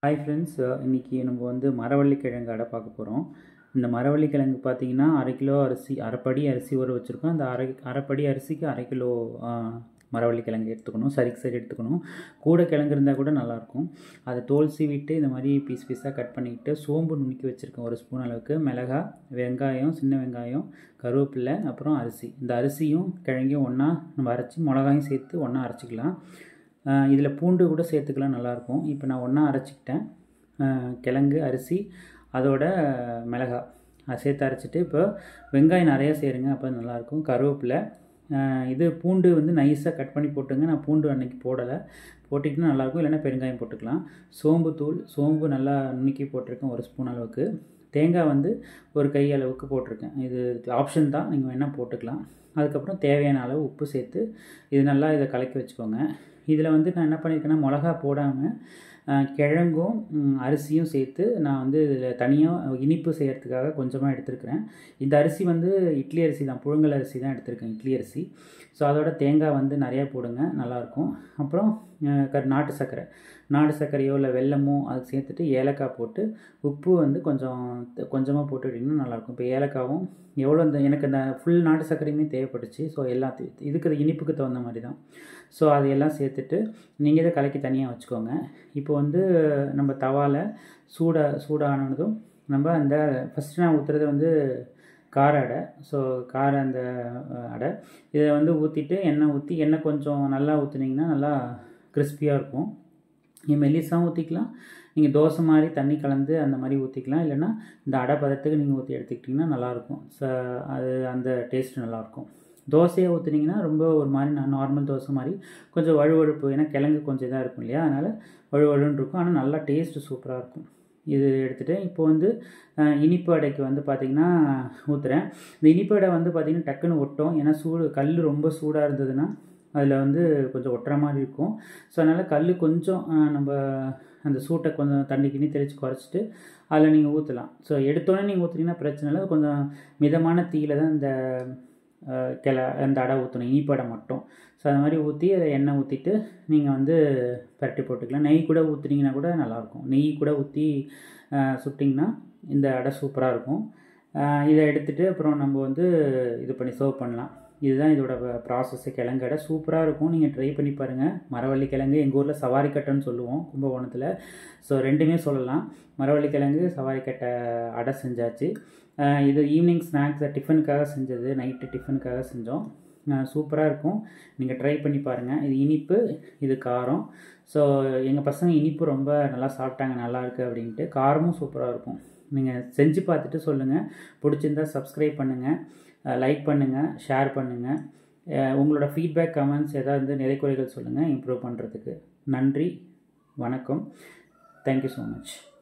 hi friends இன்றைக்கி நம்ம வந்து மரவள்ளி கிழங்கு அடை பார்க்க போகிறோம் இந்த மரவள்ளி கிழங்கு பார்த்தீங்கன்னா அரை கிலோ அரிசி அரைப்படி அரிசி ஊற வச்சுருக்கோம் அந்த அரை அரைப்படி அரிசிக்கு அரை கிலோ ஆ, மரவள்ளி கிழங்கு எடுத்துக்கணும் சரிக்கு சரி எடுத்துக்கணும் கூட கிழங்கு இருந்தால் கூட நல்லாயிருக்கும் அதை தோல் சீவிட்டு இந்த மாதிரி பீஸ் பீஸாக கட் பண்ணிக்கிட்டு சோம்பு நுணுக்கி வச்சுருக்கேன் ஒரு ஸ்பூன் அளவுக்கு மிளகா வெங்காயம் சின்ன வெங்காயம் கருவேப்பிலை அப்புறம் அரிசி இந்த அரிசியும் கிழங்கையும் ஒன்றா நம்ம அரைச்சி மிளகாயும் சேர்த்து ஒன்றா அரைச்சிக்கலாம் இதில் பூண்டு கூட சேர்த்துக்கலாம் நல்லாயிருக்கும் இப்போ நான் ஒன்றா அரைச்சிக்கிட்டேன் ஆஹ் கிழங்கு அரிசி அதோட மிளகா அதை சேர்த்து அரைச்சிட்டு இப்போ வெங்காயம் நிறையா சேருங்க அப்போ நல்லாயிருக்கும் கருவேப்பிலை ஆஹ் இது பூண்டு வந்து நைஸாக கட் பண்ணி போட்டுங்க நான் பூண்டு அன்னைக்கு போடலை போட்டிங்கன்னா நல்லாயிருக்கும் இல்லைன்னா பெருங்காயம் போட்டுக்கலாம் சோம்பு தூள் சோம்பு நல்லா நுணுக்கி போட்டிருக்கேன் ஒரு ஸ்பூன் அளவுக்கு தேங்காய் வந்து ஒரு கை அளவுக்கு போட்டிருக்கேன் இது ஆப்ஷன் தான் நீங்கள் வேணால் போட்டுக்கலாம் அதுக்கப்புறம் தேவையான அளவு உப்பு சேர்த்து இது நல்லா இதை கலக்கி வச்சுக்கோங்க இதில் வந்து நான் என்ன பண்ணியிருக்கேன்னா மிளகா போடாமல் அஹ், கிழங்கும் ம், அரிசியும் சேர்த்து நான் வந்து இதில் தனியாக இனிப்பு செய்கிறதுக்காக கொஞ்சமாக எடுத்துருக்கிறேன் இந்த அரிசி வந்து இட்லி அரிசி தான் புழுங்கல் அரிசி தான் எடுத்திருக்கேன் இட்லி அரிசி ஸோ அதோட தேங்காய் வந்து நிறையா போடுங்க நல்லாயிருக்கும் அப்புறம் அஹ், கர் நாட்டு சர்க்கரை நாட்டு சர்க்கரையோ இல்லை வெல்லமோ அது சேர்த்துட்டு ஏலக்காய் போட்டு உப்பு வந்து கொஞ்சம் கொஞ்சமாக போட்டுக்கிட்டிங்கன்னா நல்லாயிருக்கும் இப்போ ஏலக்காவும் எவ்வளோ இந்த எனக்கு அந்த ஃபுல் நாட்டு சர்க்கரையுமே தேவைப்பட்டுச்சு ஸோ எல்லாத்தையும் இதுக்கு இனிப்புக்கு தகுந்த மாதிரி தான் ஸோ அது எல்லாம் சேர்த்துட்டு நீங்கள் இதை கலக்கி தனியாக வச்சுக்கோங்க இப்போ வந்து நம்ம தவாவில் சூட சூடானதும் நம்ம அந்த ஃபஸ்ட்டு நான் ஊற்றுறது வந்து கார அடை ஸோ கார அந்த அஹ், அடை இதை வந்து ஊற்றிட்டு எண்ணெய் ஊற்றி எண்ணெய் கொஞ்சம் நல்லா ஊற்றுனீங்கன்னா நல்லா கிறிஸ்பியாக இருக்கும் நீங்கள் மெல்லிசாவும் ஊற்றிக்கலாம் நீங்கள் தோசை மாதிரி தண்ணி கலந்து அந்த மாதிரி ஊற்றிக்கலாம் இல்லைன்னா இந்த அடை பதத்துக்கு நீங்கள் ஊற்றி எடுத்துக்கிட்டிங்கன்னா நல்லாயிருக்கும் ஸோ அது அந்த டேஸ்ட் நல்லாயிருக்கும் தோசையை ஊற்றுனீங்கன்னா ரொம்ப ஒரு மாதிரி நான் நார்மல் தோசை மாதிரி கொஞ்சம் வழுவழுப்பு ஏன்னா கிழங்கு கொஞ்சம் இதாக இருக்கும் இல்லையா அதனால் வழுவழுன்னு இருக்கும் ஆனால் நல்லா டேஸ்ட்டு சூப்பராக இருக்கும் இது எடுத்துகிட்டு இப்போ வந்து அஹ், இனிப்பு அடைக்கு வந்து பார்த்திங்கன்னா ஊற்றுறேன் இந்த இனிப்பு அடை வந்து பார்த்திங்கன்னா டக்குன்னு ஒட்டும் ஏன்னா சூடு கல் ரொம்ப சூடாக இருந்ததுன்னா அதில் வந்து கொஞ்சம் ஒட்டுற மாதிரி இருக்கும் ஸோ அதனால் கல் கொஞ்சம் அஹ், நம்ம அந்த சூட்டை கொஞ்சம் தண்ணி கிண்ணி தெளித்து குறைச்சிட்டு அதில் நீங்கள் ஊற்றலாம் ஸோ எடுத்தோடனே நீங்கள் ஊற்றுனீங்கன்னா பிரச்சனை இல்லை கொஞ்சம் மிதமான தீயில தான் இந்த அஹ், கிள அந்த அடை ஊற்றணும் இனிப்பு அடை மட்டும் ஸோ அது மாதிரி ஊற்றி அதை எண்ணெய் ஊற்றிட்டு நீங்கள் வந்து பரட்டி போட்டுக்கலாம் நெய் கூட ஊற்றுனீங்கன்னா கூட நல்லாயிருக்கும் நெய் கூட ஊற்றி சுட்டிங்கன்னா இந்த அடை சூப்பராக இருக்கும் அஹ், இதை எடுத்துகிட்டு அப்புறம் நம்ம வந்து இது பண்ணி சர்வ் பண்ணலாம் இதுதான் இதோட ப்ராசஸ்ஸு கிழங்கு அடை சூப்பராக இருக்கும் நீங்கள் ட்ரை பண்ணி பாருங்கள் மரவள்ளி கிழங்கு எங்கள் ஊரில் சவாரி கட்டைன்னு சொல்லுவோம் கும்பகோணத்தில் ஸோ ரெண்டுமே சொல்லலாம் மரவள்ளி கிழங்கு சவாரி கட்டை அடை செஞ்சாச்சு அஹ் இது ஈவினிங் ஸ்நாக்ஸ் டிஃபனுக்காக செஞ்சது நைட்டு டிஃபனுக்காக செஞ்சோம் சூப்பராக இருக்கும் நீங்கள் ட்ரை பண்ணி பாருங்கள் இது இனிப்பு இது காரம் ஸோ எங்கள் பசங்க இனிப்பு ரொம்ப நல்லா சாப்பிட்டாங்க நல்லா இருக்கு அப்படின்ட்டு காரமும் சூப்பராக இருக்கும் நீங்கள் செஞ்சு பார்த்துட்டு சொல்லுங்கள் பிடிச்சிருந்தா சப்ஸ்கிரைப் பண்ணுங்கள் லைக் பண்ணுங்கள் ஷேர் பண்ணுங்கள் உங்களோட ஃபீட்பேக் கமெண்ட்ஸ் ஏதாவது நிறை குறைகள் சொல்லுங்கள் இம்ப்ரூவ் பண்ணுறதுக்கு நன்றி வணக்கம் தேங்க்யூ ஸோ மச்